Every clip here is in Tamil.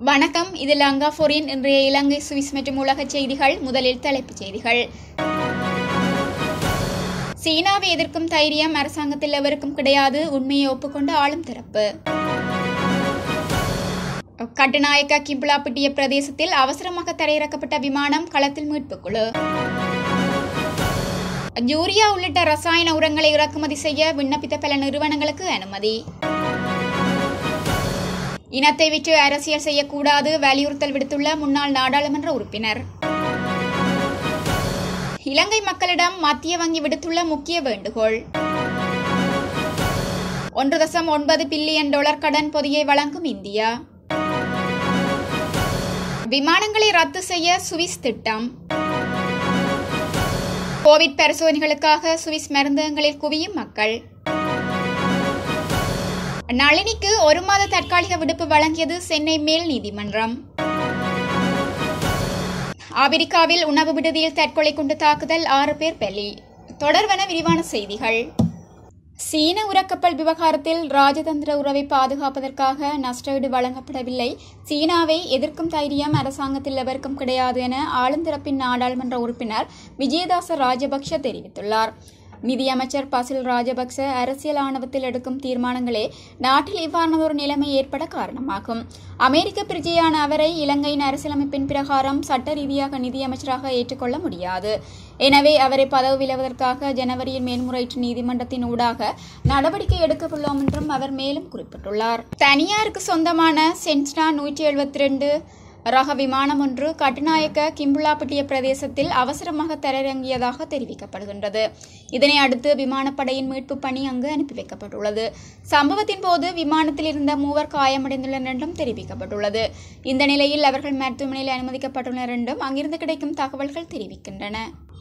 வணக்கம் இது லங்கா ஃபோரின் இன்றைய இலங்கை சுவிஸ் மற்றும் உலக செய்திகள் முதலில் தலைப்புச் செய்திகள் சீனாவை எதிர்க்கும் தைரியம் அரசாங்கத்தில் எவருக்கும் கிடையாது உண்மையை ஒப்புக்கொண்டு ஆளும் தரப்பு கட்டுநாயக்க கிம்புலாப்பட்டிய பிரதேசத்தில் அவசரமாக தரையிறக்கப்பட்ட விமானம் களத்தில் மீட்புக் குழு யூரியா உள்ளிட்ட ரசாயன உரங்களை இறக்குமதி செய்ய விண்ணப்பித்த பல நிறுவனங்களுக்கு அனுமதி இனத்தை விற்று அரசியல் செய்யக்கூடாது வலியுறுத்தல் விடுத்துள்ள முன்னாள் நாடாளுமன்ற உறுப்பினர் இலங்கை மக்களிடம் மத்திய வங்கி விடுத்துள்ள முக்கிய வேண்டுகோள் ஒன்று தசம் ஒன்பது பில்லியன் டாலர் கடன் பொதியை வழங்கும் இந்தியா விமானங்களை ரத்து செய்ய சுவிஸ் திட்டம் கோவிட் பரிசோதனைகளுக்காக சுவிஸ் மருந்தகங்களில் குவியும் மக்கள் நளினிக்கு ஒரு மாத தற்காலிக விடுப்பு வழங்கியது சென்னை மேல் நீதிமன்றம் அமெரிக்காவில் உணவு விடுதியில் தற்கொலை கொண்டு தாக்குதல் ஆறு பேர் பலி தொடர்வன விரிவான செய்திகள் சீன உரக்கப்பல் விவகாரத்தில் ராஜதந்திர உறவை பாதுகாப்பதற்காக நஷ்டஈடு வழங்கப்படவில்லை சீனாவை எதிர்க்கும் தைரியம் அரசாங்கத்தில் எவருக்கும் கிடையாது என ஆளுந்தரப்பின் நாடாளுமன்ற உறுப்பினர் விஜயதாச ராஜபக்ஷ தெரிவித்துள்ளார் நிதியமைச்சர் பசில் ராஜபக்ச அரசியல் ஆணவத்தில் எடுக்கும் தீர்மானங்களே நாட்டில் இவ்வாறானதொரு நிலைமை ஏற்பட காரணமாகும் அமெரிக்க பிரஜையான அவரை இலங்கையின் அரசியலமைப்பின் பிரகாரம் சட்ட ரீதியாக நிதியமைச்சராக ஏற்றுக்கொள்ள முடியாது எனவே அவரை பதவி விலவதற்காக ஜனவரியில் மேல்முறையீட்டு நீதிமன்றத்தின் ஊடாக நடவடிக்கை எடுக்கப்பட்டுள்ளோம் என்றும் அவர் மேலும் குறிப்பிட்டுள்ளார் தனியாருக்கு சொந்தமான சென்ஸ்னா நூற்றி எழுபத்தி ரெண்டு ரக விமானம் ஒன்று கட்டுநாயக்க கிம்புலாப்பட்டிய பிரதேசத்தில் அவசரமாக தரையிறங்கியதாக தெரிவிக்கப்படுகின்றது இதனை அடுத்து விமானப்படையின் மீட்பு பணி அங்கு அனுப்பி வைக்கப்பட்டுள்ளது சம்பவத்தின் போது விமானத்தில் இருந்த மூவர் காயமடைந்துள்ளனர் என்றும் தெரிவிக்கப்பட்டுள்ளது இந்த நிலையில் அவர்கள் மருத்துவமனையில் அனுமதிக்கப்பட்டுள்ளனர் என்றும் அங்கிருந்து கிடைக்கும் தகவல்கள் தெரிவிக்கின்றன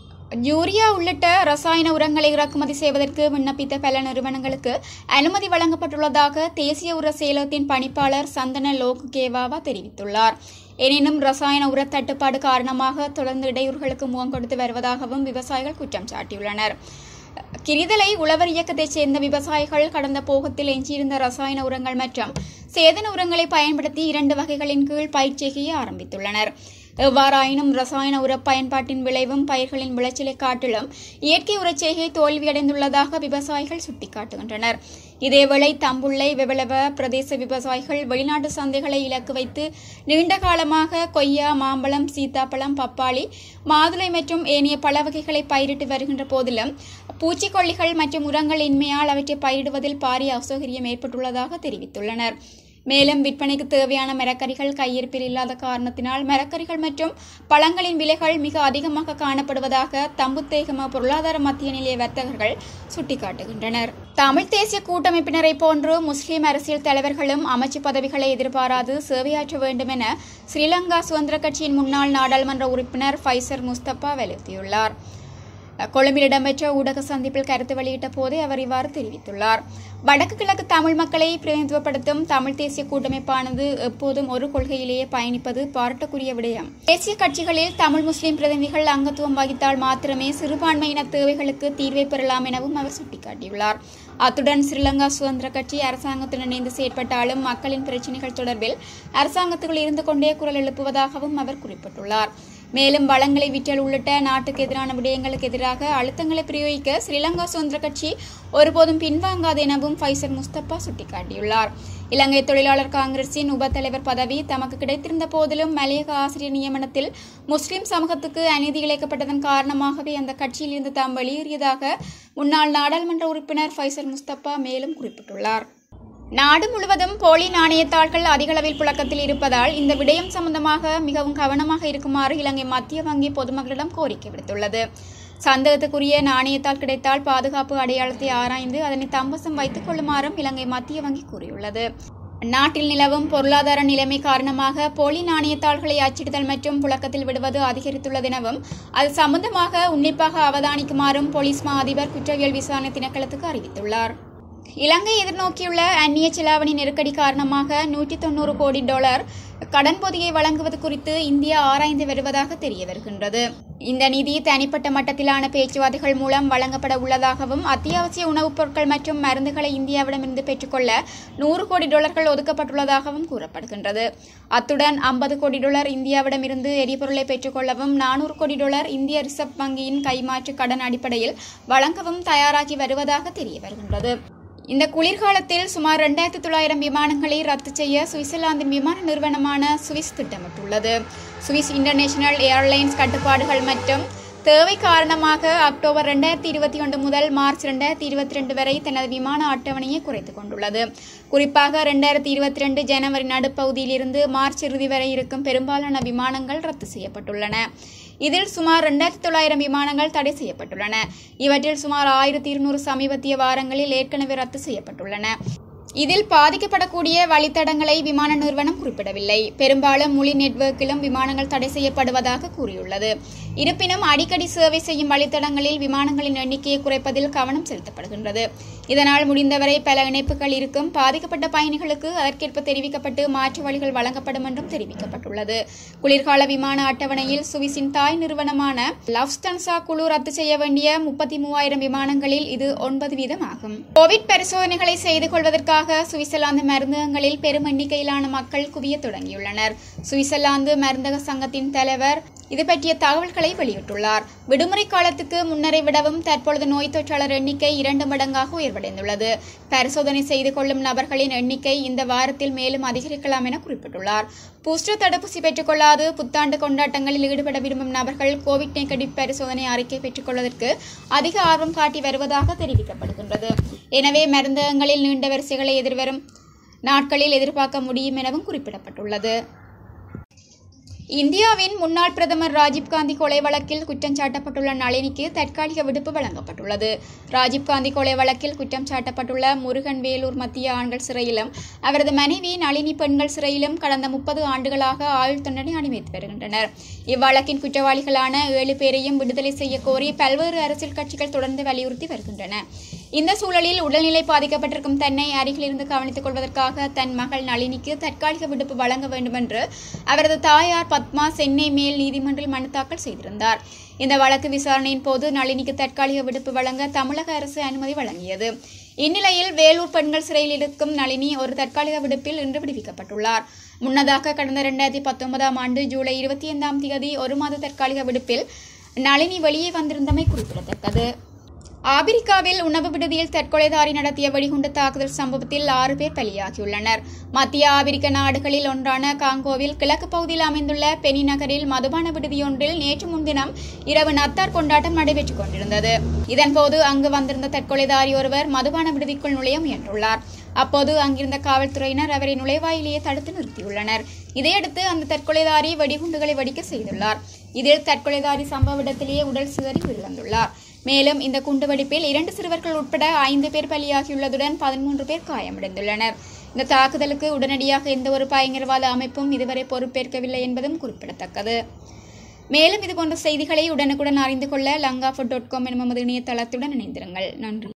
யூரியா உள்ளிட்ட ரசாயன உரங்களை இறக்குமதி செய்வதற்கு விண்ணப்பித்த பல நிறுவனங்களுக்கு அனுமதி வழங்கப்பட்டுள்ளதாக தேசிய உர செயலகத்தின் பணிப்பாளர் சந்தன லோகுகேவாவா தெரிவித்துள்ளார் எனினும் ரசாயன உர தட்டுப்பாடு காரணமாக தொடர்ந்து இடையூறுகளுக்கு முகம் கொடுத்து வருவதாகவும் விவசாயிகள் குற்றம் சாட்டியுள்ளனர் கிரிதலை உழவர் இயக்கத்தைச் சேர்ந்த விவசாயிகள் கடந்த போகத்தில் எஞ்சியிருந்த ரசாயன உரங்கள் மற்றும் சேதன உரங்களை பயன்படுத்தி இரண்டு வகைகளின் கீழ் பயிர் செய்கையை ஆரம்பித்துள்ளனர் எவ்வாறாயினும் ரசாயன உர பயன்பாட்டின் விளைவும் பயிர்களின் விளைச்சலை காட்டிலும் இயற்கை உரச்செய்கை தோல்வியடைந்துள்ளதாக விவசாயிகள் சுட்டிக்காட்டுகின்றனர் இதேவேளை தம்புள்ளை வெவளவ பிரதேச விவசாயிகள் வெளிநாட்டு சந்தைகளை இலக்கு வைத்து நீண்ட காலமாக கொய்யா மாம்பழம் சீத்தாப்பழம் பப்பாளி மாதுளை மற்றும் ஏனைய பல வகைகளை பயிரிட்டு வருகின்ற போதிலும் பூச்சிக்கொல்லிகள் மற்றும் உரங்கள் இன்மையால் அவற்றை பயிரிடுவதில் பாரிய அசௌகரியம் ஏற்பட்டுள்ளதாக தெரிவித்துள்ளனர் மேலும் விற்பனைக்கு தேவையான மரக்கறிகள் கையிருப்பில் இல்லாத காரணத்தினால் மரக்கறிகள் மற்றும் பழங்களின் விலைகள் மிக அதிகமாக காணப்படுவதாக தம்புத்தேகம பொருளாதார மத்திய நிலைய வர்த்தகர்கள் சுட்டிக்காட்டுகின்றனர் தமிழ் தேசிய கூட்டமைப்பினரை போன்று முஸ்லிம் அரசியல் தலைவர்களும் அமைச்சு பதவிகளை எதிர்பாராது சேவையாற்ற வேண்டும் என ஸ்ரீலங்கா சுதந்திர கட்சியின் முன்னாள் நாடாளுமன்ற உறுப்பினர் ஃபைசர் முஸ்தபா வலியுறுத்தியுள்ளார் கொழும்பில் இடம்பெற்ற ஊடக சந்திப்பில் கருத்து வெளியிட்ட போதே அவர் இவ்வாறு தெரிவித்துள்ளார் வடக்கு கிழக்கு தமிழ் மக்களை பிரதிநிதித்துவப்படுத்தும் தமிழ் தேசிய கூட்டமைப்பானது எப்போதும் ஒரு கொள்கையிலேயே பயணிப்பது பாராட்டுக்குரிய விடயம் தேசிய கட்சிகளில் தமிழ் முஸ்லிம் பிரதிநிதிகள் அங்கத்துவம் வகித்தால் மாத்திரமே சிறுபான்மையின தேவைகளுக்கு தீர்வை பெறலாம் எனவும் அவர் சுட்டிக்காட்டியுள்ளார் அத்துடன் ஸ்ரீலங்கா சுதந்திர கட்சி அரசாங்கத்துடன் இணைந்து செயற்பட்டாலும் மக்களின் பிரச்சினைகள் தொடர்பில் அரசாங்கத்துக்குள் இருந்து கொண்டே குரல் எழுப்புவதாகவும் அவர் குறிப்பிட்டுள்ளார் மேலும் வளங்களை விற்றல் உள்ளிட்ட நாட்டுக்கு எதிரான விடயங்களுக்கு எதிராக அழுத்தங்களை பிரயோகிக்க ஸ்ரீலங்கா சுதந்திர கட்சி ஒருபோதும் பின்வாங்காது எனவும் ஃபைசர் முஸ்தபா சுட்டிக்காட்டியுள்ளார் இலங்கை தொழிலாளர் காங்கிரசின் உப தலைவர் பதவி தமக்கு கிடைத்திருந்த போதிலும் மலையக ஆசிரியர் நியமனத்தில் முஸ்லிம் சமூகத்துக்கு அநீதி இழைக்கப்பட்டதன் காரணமாகவே அந்த கட்சியில் இருந்து தாம் வெளியேறியதாக முன்னாள் நாடாளுமன்ற உறுப்பினர் ஃபைசர் முஸ்தபா மேலும் குறிப்பிட்டுள்ளார் நாடு முழுவதும் போலி நாணயத்தாள்கள் அதிகளவில் புழக்கத்தில் இருப்பதால் இந்த விடயம் சம்பந்தமாக மிகவும் கவனமாக இருக்குமாறு இலங்கை மத்திய வங்கி பொதுமக்களிடம் கோரிக்கை விடுத்துள்ளது சந்தேகத்துக்குரிய நாணயத்தால் கிடைத்தால் பாதுகாப்பு அடையாளத்தை ஆராய்ந்து அதனை தம்பசம் வைத்துக் கொள்ளுமாறும் இலங்கை மத்திய வங்கி கூறியுள்ளது நாட்டில் நிலவும் பொருளாதார நிலைமை காரணமாக போலி நாணயத்தாள்களை அச்சிடுதல் மற்றும் புழக்கத்தில் விடுவது அதிகரித்துள்ளதெனவும் அது சம்பந்தமாக உன்னிப்பாக அவதானிக்குமாறும் போலீஸ் மா அதிபர் குற்றவியல் விசாரணை திணைக்களத்துக்கு அறிவித்துள்ளார் இலங்கை எதிர்நோக்கியுள்ள அந்நிய செலாவணி நெருக்கடி காரணமாக நூற்றி தொண்ணூறு கோடி டாலர் கடன் பொதியை வழங்குவது குறித்து இந்தியா ஆராய்ந்து வருவதாக தெரிய வருகின்றது இந்த நிதி தனிப்பட்ட மட்டத்திலான பேச்சுவார்த்தைகள் மூலம் வழங்கப்பட உள்ளதாகவும் அத்தியாவசிய உணவுப் பொருட்கள் மற்றும் மருந்துகளை இந்தியாவிடமிருந்து பெற்றுக்கொள்ள நூறு கோடி டாலர்கள் ஒதுக்கப்பட்டுள்ளதாகவும் கூறப்படுகின்றது அத்துடன் ஐம்பது கோடி டாலர் இந்தியாவிடமிருந்து எரிபொருளை பெற்றுக்கொள்ளவும் நானூறு கோடி டாலர் இந்திய ரிசர்வ் வங்கியின் கைமாற்று கடன் அடிப்படையில் வழங்கவும் தயாராகி வருவதாக தெரிய வருகின்றது இந்த குளிர்காலத்தில் சுமார் இரண்டாயிரத்தி தொள்ளாயிரம் விமானங்களை ரத்து செய்ய சுவிட்சர்லாந்தின் விமான நிறுவனமான சுவிஸ் திட்டமிட்டுள்ளது சுவிஸ் இன்டர்நேஷனல் ஏர்லைன்ஸ் கட்டுப்பாடுகள் மற்றும் தேவை காரணமாக அக்டோபர் ரெண்டாயிரத்தி இருபத்தி ஒன்று முதல் மார்ச் ரெண்டாயிரத்தி இருபத்தி ரெண்டு வரை தனது விமான அட்டவணையை குறைத்துக் கொண்டுள்ளது குறிப்பாக ரெண்டாயிரத்தி இருபத்தி ரெண்டு ஜனவரி நடுப்பகுதியிலிருந்து மார்ச் இறுதி வரை இருக்கும் பெரும்பாலான விமானங்கள் ரத்து செய்யப்பட்டுள்ளன இதில் சுமார் ரெண்டாயிரத்தி தொள்ளாயிரம் விமானங்கள் தடை செய்யப்பட்டுள்ளன இவற்றில் சுமார் ஆயிரத்தி இருநூறு சமீபத்திய வாரங்களில் ஏற்கனவே ரத்து செய்யப்பட்டுள்ளன இதில் பாதிக்கப்படக்கூடிய வழித்தடங்களை விமான நிறுவனம் குறிப்பிடவில்லை பெரும்பாலும் மொழி நெட்வொர்க்கிலும் விமானங்கள் தடை செய்யப்படுவதாக கூறியுள்ளது இருப்பினும் அடிக்கடி சேவை செய்யும் வழித்தடங்களில் விமானங்களின் எண்ணிக்கையை குறைப்பதில் கவனம் செலுத்தப்படுகின்றது இதனால் முடிந்தவரை பல இணைப்புகள் இருக்கும் பாதிக்கப்பட்ட பயணிகளுக்கு அதற்கேற்ப தெரிவிக்கப்பட்டு மாற்று வழிகள் வழங்கப்படும் என்றும் தெரிவிக்கப்பட்டுள்ளது குளிர்கால விமான அட்டவணையில் சுவிஸின் தாய் நிறுவனமான லவ்ஸ்டன்சா குழு ரத்து செய்ய வேண்டிய முப்பத்தி மூவாயிரம் விமானங்களில் இது ஒன்பது வீதம் ஆகும் கோவிட் பரிசோதனைகளை செய்து கொள்வதற்காக சுவிட்சர்லாந்து மருந்தகங்களில் பெரும் எண்ணிக்கையிலான மக்கள் குவிய தொடங்கியுள்ளனர் சுவிட்சர்லாந்து மருந்தக சங்கத்தின் தலைவர் இது பற்றிய தகவல்களை வெளியிட்டுள்ளார் விடுமுறை காலத்துக்கு முன்னரை விடவும் தற்பொழுது நோய் தொற்றாளர் எண்ணிக்கை இரண்டு மடங்காக உயர்வடைந்துள்ளது பரிசோதனை செய்து கொள்ளும் நபர்களின் எண்ணிக்கை இந்த வாரத்தில் மேலும் அதிகரிக்கலாம் என குறிப்பிட்டுள்ளார் பூஸ்டர் தடுப்பூசி பெற்றுக்கொள்ளாது புத்தாண்டு கொண்டாட்டங்களில் ஈடுபட விரும்பும் நபர்கள் கோவிட் நெகட்டிவ் பரிசோதனை அறிக்கை பெற்றுக்கொள்வதற்கு அதிக ஆர்வம் காட்டி வருவதாக தெரிவிக்கப்படுகின்றது எனவே மருந்தகங்களில் நீண்ட வரிசைகளை எதிர்வரும் நாட்களில் எதிர்பார்க்க முடியும் எனவும் குறிப்பிடப்பட்டுள்ளது இந்தியாவின் முன்னாள் பிரதமர் ராஜீவ்காந்தி கொலை வழக்கில் குற்றம் சாட்டப்பட்டுள்ள நளினிக்கு தற்காலிக விடுப்பு வழங்கப்பட்டுள்ளது ராஜீவ்காந்தி கொலை வழக்கில் குற்றம் சாட்டப்பட்டுள்ள முருகன் வேலூர் மத்திய ஆண்கள் சிறையிலும் அவரது மனைவி நளினி பெண்கள் சிறையிலும் கடந்த முப்பது ஆண்டுகளாக ஆயுள் தண்டனை அனுமதித்து வருகின்றனர் இவ்வழக்கின் குற்றவாளிகளான ஏழு பேரையும் விடுதலை செய்ய கோரி பல்வேறு அரசியல் கட்சிகள் தொடர்ந்து வலியுறுத்தி வருகின்றன இந்த சூழலில் உடல்நிலை பாதிக்கப்பட்டிருக்கும் தன்னை அருகிலிருந்து கவனித்துக் கொள்வதற்காக தன் மகள் நளினிக்கு தற்காலிக விடுப்பு வழங்க வேண்டும் என்று அவரது தாயார் பத்மா சென்னை மேல் நீதிமன்றில் மனு தாக்கல் செய்திருந்தார் இந்த வழக்கு விசாரணையின் போது நளினிக்கு தற்காலிக விடுப்பு வழங்க தமிழக அரசு அனுமதி வழங்கியது இந்நிலையில் வேலூர் பெண்கள் சிறையில் இருக்கும் நளினி ஒரு தற்காலிக விடுப்பில் இன்று விடுவிக்கப்பட்டுள்ளார் முன்னதாக கடந்த இரண்டாயிரத்தி பத்தொன்பதாம் ஆண்டு ஜூலை இருபத்தி ஐந்தாம் தேதி ஒரு மாத தற்காலிக விடுப்பில் நளினி வெளியே வந்திருந்தமை குறிப்பிடத்தக்கது ஆபிரிக்காவில் உணவு விடுதியில் தற்கொலைதாரி நடத்திய வெடிகுண்டு தாக்குதல் சம்பவத்தில் ஆறு பேர் பலியாகியுள்ளனர் மத்திய ஆபிரிக்க நாடுகளில் ஒன்றான காங்கோவில் கிழக்கு பகுதியில் அமைந்துள்ள பெனி நகரில் மதுபான விடுதியொன்றில் நேற்று முன்தினம் இரவு நத்தார் கொண்டாட்டம் நடைபெற்றுக் கொண்டிருந்தது இதன்போது அங்கு வந்திருந்த தற்கொலைதாரி ஒருவர் மதுபான விடுதிக்குள் நுழைய முயன்றுள்ளார் அப்போது அங்கிருந்த காவல்துறையினர் அவரை நுழைவாயிலேயே தடுத்து நிறுத்தியுள்ளனர் இதையடுத்து அந்த தற்கொலைதாரி வெடிகுண்டுகளை வெடிக்க செய்துள்ளார் இதில் தற்கொலைதாரி சம்பவ இடத்திலேயே உடல் சிதறி உயிரிழந்துள்ளார் மேலும் இந்த குண்டுவெடிப்பில் இரண்டு சிறுவர்கள் உட்பட ஐந்து பேர் பலியாகியுள்ளதுடன் பதிமூன்று பேர் காயமடைந்துள்ளனர் இந்த தாக்குதலுக்கு உடனடியாக எந்த ஒரு பயங்கரவாத அமைப்பும் இதுவரை பொறுப்பேற்கவில்லை என்பதும் குறிப்பிடத்தக்கது மேலும் இதுபோன்ற செய்திகளை உடனுக்குடன் அறிந்து கொள்ள லங்காஃபுட் டாட் காம் எனும் நமது இணையதளத்துடன் இணைந்திருங்கள் நன்றி